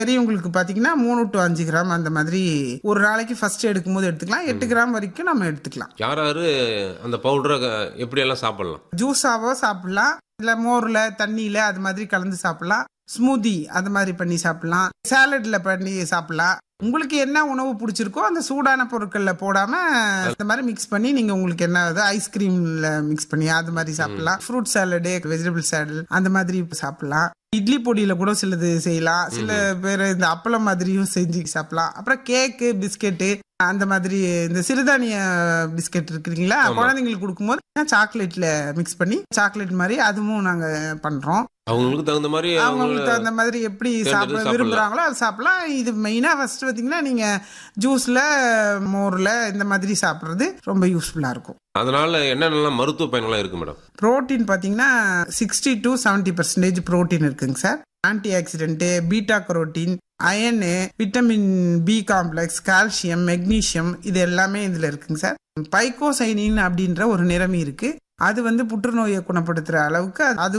பெரியவங்களுக்கு பார்த்தீங்கன்னா மூணு டு அஞ்சு கிராம் அந்த மாதிரி ஒரு நாளைக்கு ஃபர்ஸ்ட் எடுக்கும்போது எடுத்துக்கலாம் எட்டு கிராம் வரைக்கும் நம்ம எடுத்துக்கலாம் யார் யாரு அந்த பவுடரை எப்படியெல்லாம் சாப்பிடலாம் ஜூஸாவோ சாப்பிடலாம் இல்லை மோரில் தண்ணியில் அது மாதிரி கலந்து சாப்பிடலாம் ஸ்மூதி அது மாதிரி பண்ணி சாப்பிடலாம் சாலட்ல பண்ணி சாப்பிடலாம் உங்களுக்கு என்ன உணவு பிடிச்சிருக்கோ அந்த சூடான பொருட்களில் போடாம இந்த மாதிரி மிக்ஸ் பண்ணி நீங்க உங்களுக்கு என்ன ஐஸ்கிரீம்ல மிக்ஸ் பண்ணி அது மாதிரி சாப்பிடலாம் ஃப்ரூட் சாலடு வெஜிடபிள் சாலட் அந்த மாதிரி சாப்பிடலாம் இட்லி பொடியில கூட சிலது செய்யலாம் சில பேர் இந்த அப்பளம் மாதிரியும் செஞ்சு சாப்பிடலாம் அப்புறம் கேக்கு பிஸ்கெட்டு அந்த மாதிரி இந்த சிறுதானிய பிஸ்கெட் இருக்குங்களா குழந்தைங்களுக்கு கொடுக்கும்போது சாக்லேட்ல மிக்ஸ் பண்ணி சாக்லேட் மாதிரி அதுவும் நாங்க பண்றோம் அவங்களுக்கு தகுந்த மாதிரி அவங்களுக்கு தகுந்த மாதிரி எப்படி சாப்பிட சாப்பிடலாம். விரும்புறாங்களோ அது சாப்பிடலாம் இது மெயினா ஃபர்ஸ்ட் பாத்தீங்கன்னா நீங்க ஜூஸ்ல மோர்ல இந்த மாதிரி சாப்பிடுறது ரொம்ப யூஸ்ஃபுல்லா இருக்கும் அதனால என்னென்னலாம் மருத்துவ பயன்கள்லாம் இருக்கு மேடம் புரோட்டீன் பார்த்தீங்கன்னா sixty to seventy percentage protein இருக்குங்க sir antioxidant beta carotene iron vitamin B complex calcium magnesium இது எல்லாமே இதில் இருக்குங்க சார் பைக்கோசைனின் அப்படின்ற ஒரு நிறமி இருக்கு அது வந்து புற்றுநோயை குணப்படுத்துற அளவுக்கு அது